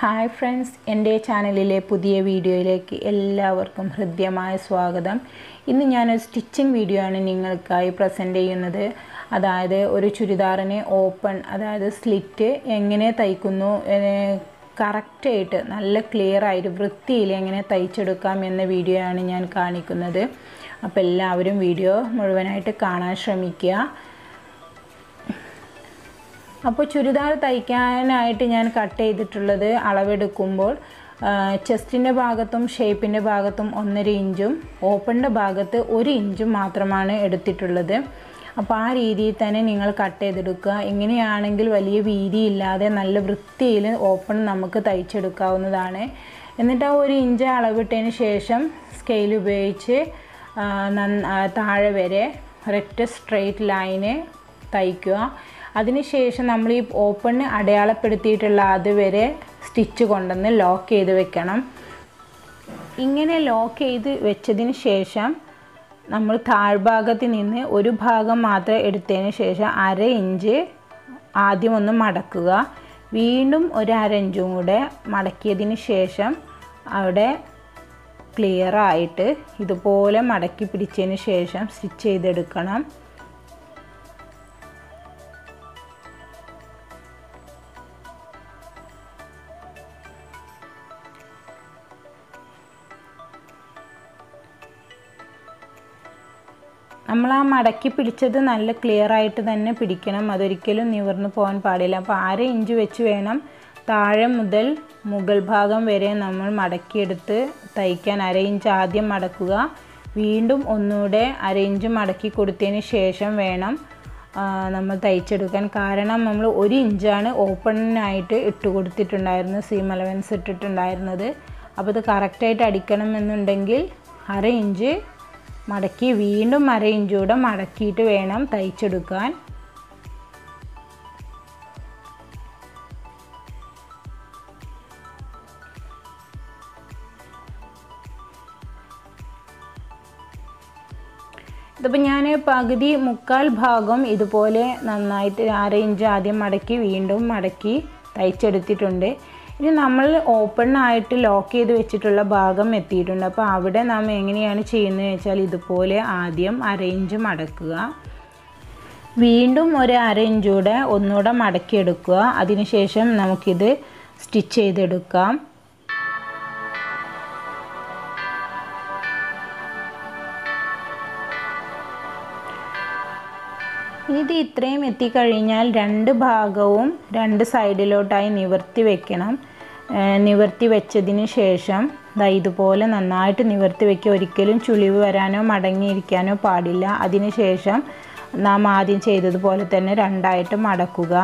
hi friends എൻ്റെ ചാനലിലെ പുതിയ വീഡിയോയിലേക്ക് എല്ലാവർക്കും ഹൃദ്യമായ സ്വാഗതം ഇന്ന് ഞാനൊരു സ്റ്റിച്ചിങ് വീഡിയോ ആണ് നിങ്ങൾക്കായി പ്രസൻറ്റ് ചെയ്യുന്നത് അതായത് ഒരു ചുരിദാറിന് ഓപ്പൺ അതായത് സ്ലിറ്റ് എങ്ങനെ തയ്ക്കുന്നു കറക്റ്റായിട്ട് നല്ല ക്ലിയർ ആയിട്ട് വൃത്തിയിൽ എങ്ങനെ തയ്ച്ചെടുക്കാം എന്ന വീഡിയോ ആണ് ഞാൻ കാണിക്കുന്നത് അപ്പോൾ എല്ലാവരും വീഡിയോ മുഴുവനായിട്ട് കാണാൻ ശ്രമിക്കുക അപ്പോൾ ചുരിദാർ തയ്ക്കാനായിട്ട് ഞാൻ കട്ട് ചെയ്തിട്ടുള്ളത് അളവെടുക്കുമ്പോൾ ചെസ്റ്റിൻ്റെ ഭാഗത്തും ഷേപ്പിൻ്റെ ഭാഗത്തും ഒന്നര ഇഞ്ചും ഓപ്പണിൻ്റെ ഭാഗത്ത് ഒരു ഇഞ്ചും മാത്രമാണ് എടുത്തിട്ടുള്ളത് അപ്പോൾ ആ രീതിയിൽ തന്നെ നിങ്ങൾ കട്ട് ചെയ്തെടുക്കുക ഇങ്ങനെയാണെങ്കിൽ വലിയ വീതിയില്ലാതെ നല്ല വൃത്തിയിൽ ഓപ്പൺ നമുക്ക് തയ്ച്ചെടുക്കാവുന്നതാണ് എന്നിട്ട് ആ ഒരു ഇഞ്ച് അളവിട്ടതിന് ശേഷം സ്കെയിൽ ഉപയോഗിച്ച് താഴെ വരെ ഒരൊറ്റ സ്ട്രെയിറ്റ് ലൈന് തയ്ക്കുക അതിനുശേഷം നമ്മൾ ഈ ഓപ്പണ് അടയാളപ്പെടുത്തിയിട്ടുള്ള അതുവരെ സ്റ്റിച്ച് കൊണ്ടുവന്ന് ലോക്ക് ചെയ്ത് വെക്കണം ഇങ്ങനെ ലോക്ക് ചെയ്ത് വെച്ചതിന് ശേഷം നമ്മൾ താഴ്ഭാഗത്ത് നിന്ന് ഒരു ഭാഗം മാത്രം എടുത്തതിന് ശേഷം അര ഇഞ്ച് ആദ്യം ഒന്ന് മടക്കുക വീണ്ടും ഒരു അര ഇഞ്ചും കൂടെ മടക്കിയതിന് ശേഷം അവിടെ ക്ലിയർ ആയിട്ട് ഇതുപോലെ മടക്കി പിടിച്ചതിന് ശേഷം സ്റ്റിച്ച് ചെയ്തെടുക്കണം നമ്മൾ ആ മടക്കി പിടിച്ചത് നല്ല ക്ലിയർ ആയിട്ട് തന്നെ പിടിക്കണം അതൊരിക്കലും നിവർന്നു പോകാൻ പാടില്ല അപ്പോൾ അര ഇഞ്ച് വെച്ച് വേണം താഴെ മുതൽ മുകൾ ഭാഗം വരെ നമ്മൾ മടക്കിയെടുത്ത് തയ്ക്കാൻ അര ഇഞ്ച് ആദ്യം മടക്കുക വീണ്ടും ഒന്നുകൂടെ അര ഇഞ്ച് മടക്കി കൊടുത്തതിന് ശേഷം വേണം നമ്മൾ തയ്ച്ചെടുക്കാൻ കാരണം നമ്മൾ ഒരു ഇഞ്ചാണ് ഓപ്പണിനായിട്ട് ഇട്ട് കൊടുത്തിട്ടുണ്ടായിരുന്നത് സീം അലവൻസ് ഇട്ടിട്ടുണ്ടായിരുന്നത് അപ്പോൾ ഇത് കറക്റ്റായിട്ട് അടിക്കണമെന്നുണ്ടെങ്കിൽ അര ഇഞ്ച് മടക്കി വീണ്ടും അര ഇഞ്ചൂടെ മടക്കിയിട്ട് വേണം തയ്ച്ചെടുക്കാൻ ഇതിപ്പോൾ ഞാൻ പകുതി മുക്കാൽ ഭാഗം ഇതുപോലെ നന്നായിട്ട് അര ഇഞ്ച് ആദ്യം മടക്കി വീണ്ടും മടക്കി തയ്ച്ചെടുത്തിട്ടുണ്ട് ഇനി നമ്മൾ ഓപ്പൺ ആയിട്ട് ലോക്ക് ചെയ്ത് വെച്ചിട്ടുള്ള ഭാഗം എത്തിയിട്ടുണ്ട് അപ്പോൾ അവിടെ നാം എങ്ങനെയാണ് ചെയ്യുന്നത് വെച്ചാൽ ഇതുപോലെ ആദ്യം അര ഇഞ്ച് മടക്കുക വീണ്ടും ഒരു അര ഇഞ്ചൂടെ ഒന്നുകൂടെ മടക്കിയെടുക്കുക അതിനുശേഷം നമുക്കിത് സ്റ്റിച്ച് ചെയ്തെടുക്കാം ഇത് ഇത്രയും എത്തിക്കഴിഞ്ഞാൽ രണ്ട് ഭാഗവും രണ്ട് സൈഡിലോട്ടായി നിവർത്തി വെക്കണം നിവർത്തി വെച്ചതിന് ശേഷം ദാ ഇതുപോലെ നന്നായിട്ട് നിവർത്തി വെക്കുക ഒരിക്കലും ചുളിവ് വരാനോ മടങ്ങിയിരിക്കാനോ പാടില്ല അതിന് ശേഷം നാം ആദ്യം ചെയ്തതുപോലെ തന്നെ രണ്ടായിട്ട് മടക്കുക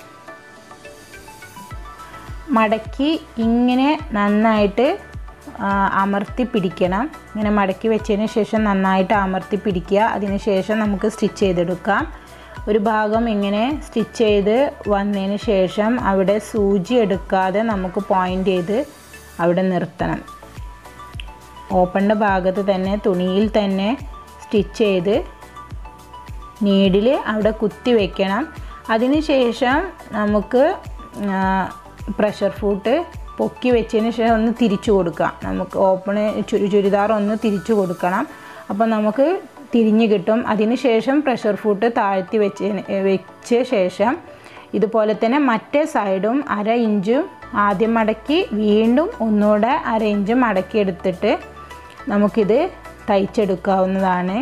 മടക്കി ഇങ്ങനെ നന്നായിട്ട് അമർത്തി പിടിക്കണം ഇങ്ങനെ മടക്കി വെച്ചതിന് ശേഷം നന്നായിട്ട് അമർത്തി പിടിക്കുക അതിന് ശേഷം നമുക്ക് സ്റ്റിച്ച് ചെയ്തെടുക്കാം ഒരു ഭാഗം ഇങ്ങനെ സ്റ്റിച്ച് ചെയ്ത് വന്നതിന് ശേഷം അവിടെ സൂചി എടുക്കാതെ നമുക്ക് പോയിൻ്റ് ചെയ്ത് അവിടെ നിർത്തണം ഓപ്പണിൻ്റെ ഭാഗത്ത് തന്നെ തുണിയിൽ തന്നെ സ്റ്റിച്ച് ചെയ്ത് നീഡിൽ അവിടെ കുത്തി വെക്കണം അതിന് ശേഷം നമുക്ക് പ്രഷർ ഫൂട്ട് പൊക്കി വെച്ചതിന് ശേഷം ഒന്ന് തിരിച്ചു കൊടുക്കാം നമുക്ക് ഓപ്പണ് ചുരി ചുരിദാർ ഒന്ന് തിരിച്ചു കൊടുക്കണം അപ്പോൾ നമുക്ക് തിരിഞ്ഞ് കിട്ടും അതിന് ശേഷം പ്രഷർ ഫൂട്ട് താഴ്ത്തി വെച്ച് വെച്ച ശേഷം ഇതുപോലെ തന്നെ മറ്റേ സൈഡും അര ഇഞ്ചും ആദ്യം മടക്കി വീണ്ടും ഒന്നുകൂടെ അര ഇഞ്ച് മടക്കി എടുത്തിട്ട് നമുക്കിത് തയ്ച്ചെടുക്കാവുന്നതാണ്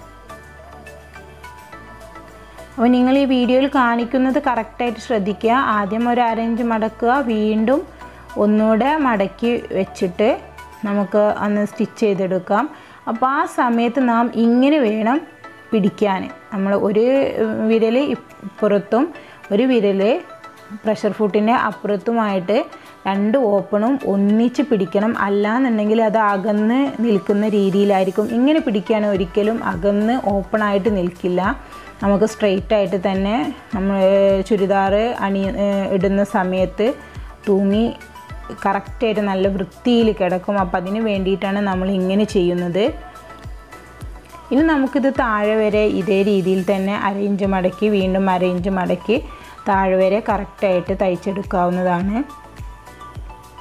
അപ്പോൾ നിങ്ങൾ ഈ വീഡിയോയിൽ കാണിക്കുന്നത് കറക്റ്റായിട്ട് ശ്രദ്ധിക്കുക ആദ്യം ഒരു അര ഇഞ്ച് മടക്കുക വീണ്ടും ഒന്നുകൂടെ മടക്കി വെച്ചിട്ട് നമുക്ക് അന്ന് സ്റ്റിച്ച് ചെയ്തെടുക്കാം അപ്പോൾ ആ സമയത്ത് നാം ഇങ്ങനെ വേണം പിടിക്കാൻ നമ്മൾ ഒരു വിരൽ ഇപ്പുറത്തും ഒരു വിരൽ പ്രഷർ ഫുട്ടിൻ്റെ അപ്പുറത്തുമായിട്ട് രണ്ട് ഓപ്പണും ഒന്നിച്ച് പിടിക്കണം അല്ലാന്നുണ്ടെങ്കിൽ അത് അകന്ന് നിൽക്കുന്ന രീതിയിലായിരിക്കും ഇങ്ങനെ പിടിക്കാൻ ഒരിക്കലും അകന്ന് ഓപ്പണായിട്ട് നിൽക്കില്ല നമുക്ക് സ്ട്രെയിറ്റ് ആയിട്ട് തന്നെ നമ്മൾ ചുരിദാർ അണി ഇടുന്ന സമയത്ത് തൂങ്ങി കറക്റ്റായിട്ട് നല്ല വൃത്തിയിൽ കിടക്കും അപ്പം അതിന് വേണ്ടിയിട്ടാണ് നമ്മൾ ഇങ്ങനെ ചെയ്യുന്നത് ഇനി നമുക്കിത് താഴെ വരെ ഇതേ രീതിയിൽ തന്നെ അരയിഞ്ച് മടക്കി വീണ്ടും അരയിഞ്ച് മടക്കി താഴെ വരെ കറക്റ്റായിട്ട് തയ്ച്ചെടുക്കാവുന്നതാണ്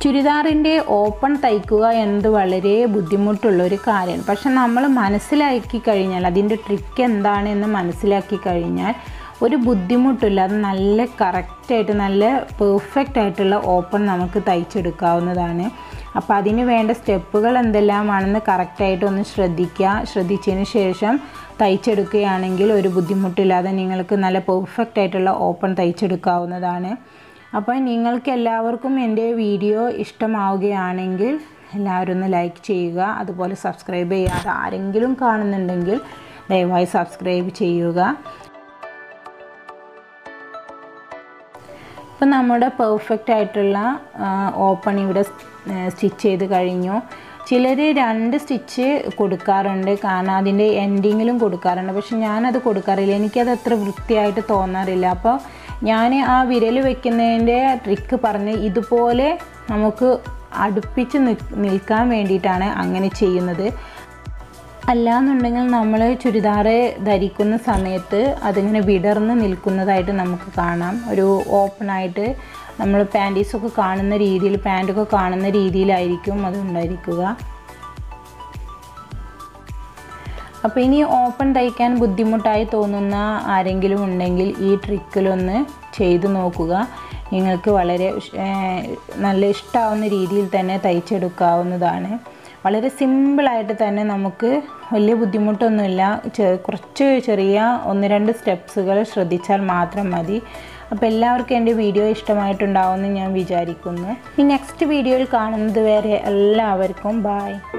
ചുരിദാറിൻ്റെ ഓപ്പൺ തയ്ക്കുക എന്നത് വളരെ ബുദ്ധിമുട്ടുള്ള ഒരു കാര്യമാണ് പക്ഷെ നമ്മൾ മനസ്സിലാക്കി കഴിഞ്ഞാൽ അതിൻ്റെ ട്രിക്ക് എന്താണെന്ന് മനസ്സിലാക്കി കഴിഞ്ഞാൽ ഒരു ബുദ്ധിമുട്ടില്ല അത് നല്ല കറക്റ്റായിട്ട് നല്ല പെർഫെക്റ്റ് ആയിട്ടുള്ള ഓപ്പൺ നമുക്ക് തയ്ച്ചെടുക്കാവുന്നതാണ് അപ്പോൾ അതിന് വേണ്ട സ്റ്റെപ്പുകൾ എന്തെല്ലാമാണെന്ന് കറക്റ്റായിട്ട് ഒന്ന് ശ്രദ്ധിക്കുക ശ്രദ്ധിച്ചതിന് ശേഷം തയ്ച്ചെടുക്കുകയാണെങ്കിൽ ഒരു ബുദ്ധിമുട്ടില്ലാതെ നിങ്ങൾക്ക് നല്ല പെർഫെക്റ്റ് ആയിട്ടുള്ള ഓപ്പൺ തയ്ച്ചെടുക്കാവുന്നതാണ് അപ്പോൾ നിങ്ങൾക്ക് എല്ലാവർക്കും എൻ്റെ വീഡിയോ ഇഷ്ടമാവുകയാണെങ്കിൽ എല്ലാവരും ഒന്ന് ലൈക്ക് ചെയ്യുക അതുപോലെ സബ്സ്ക്രൈബ് ചെയ്യാതെ ആരെങ്കിലും കാണുന്നുണ്ടെങ്കിൽ ദയവായി സബ്സ്ക്രൈബ് ചെയ്യുക ഇപ്പം നമ്മുടെ പെർഫെക്റ്റ് ആയിട്ടുള്ള ഓപ്പൺ ഇവിടെ സ്റ്റിച്ച് ചെയ്ത് കഴിഞ്ഞു ചിലർ രണ്ട് സ്റ്റിച്ച് കൊടുക്കാറുണ്ട് കാരണം അതിൻ്റെ എൻഡിങ്ങിലും കൊടുക്കാറുണ്ട് പക്ഷെ ഞാനത് കൊടുക്കാറില്ല എനിക്കത് അത്ര വൃത്തിയായിട്ട് തോന്നാറില്ല അപ്പോൾ ഞാൻ ആ വിരൽ വെക്കുന്നതിൻ്റെ ട്രിക്ക് പറഞ്ഞ് ഇതുപോലെ നമുക്ക് അടുപ്പിച്ച് നിൽക്കാൻ വേണ്ടിയിട്ടാണ് അങ്ങനെ ചെയ്യുന്നത് അല്ലാന്നുണ്ടെങ്കിൽ നമ്മൾ ചുരിദാർ ധരിക്കുന്ന സമയത്ത് അതിങ്ങനെ വിടർന്ന് നിൽക്കുന്നതായിട്ട് നമുക്ക് കാണാം ഒരു ഓപ്പണായിട്ട് നമ്മൾ പാൻറ്റീസൊക്കെ കാണുന്ന രീതിയിൽ പാൻറ്റൊക്കെ കാണുന്ന രീതിയിലായിരിക്കും അത് ഉണ്ടായിരിക്കുക അപ്പോൾ ഇനി ഓപ്പൺ തയ്ക്കാൻ ബുദ്ധിമുട്ടായി തോന്നുന്ന ആരെങ്കിലും ഉണ്ടെങ്കിൽ ഈ ട്രിക്കിലൊന്ന് ചെയ്തു നോക്കുക നിങ്ങൾക്ക് വളരെ നല്ല ഇഷ്ടമാവുന്ന രീതിയിൽ തന്നെ തയ്ച്ചെടുക്കാവുന്നതാണ് വളരെ സിമ്പിളായിട്ട് തന്നെ നമുക്ക് വലിയ ബുദ്ധിമുട്ടൊന്നുമില്ല കുറച്ച് ചെറിയ ഒന്ന് രണ്ട് സ്റ്റെപ്സുകൾ ശ്രദ്ധിച്ചാൽ മാത്രം മതി അപ്പോൾ എല്ലാവർക്കും എൻ്റെ വീഡിയോ ഇഷ്ടമായിട്ടുണ്ടാവുമെന്ന് ഞാൻ വിചാരിക്കുന്നു ഈ നെക്സ്റ്റ് വീഡിയോയിൽ കാണുന്നത് വരെ എല്ലാവർക്കും ബായ്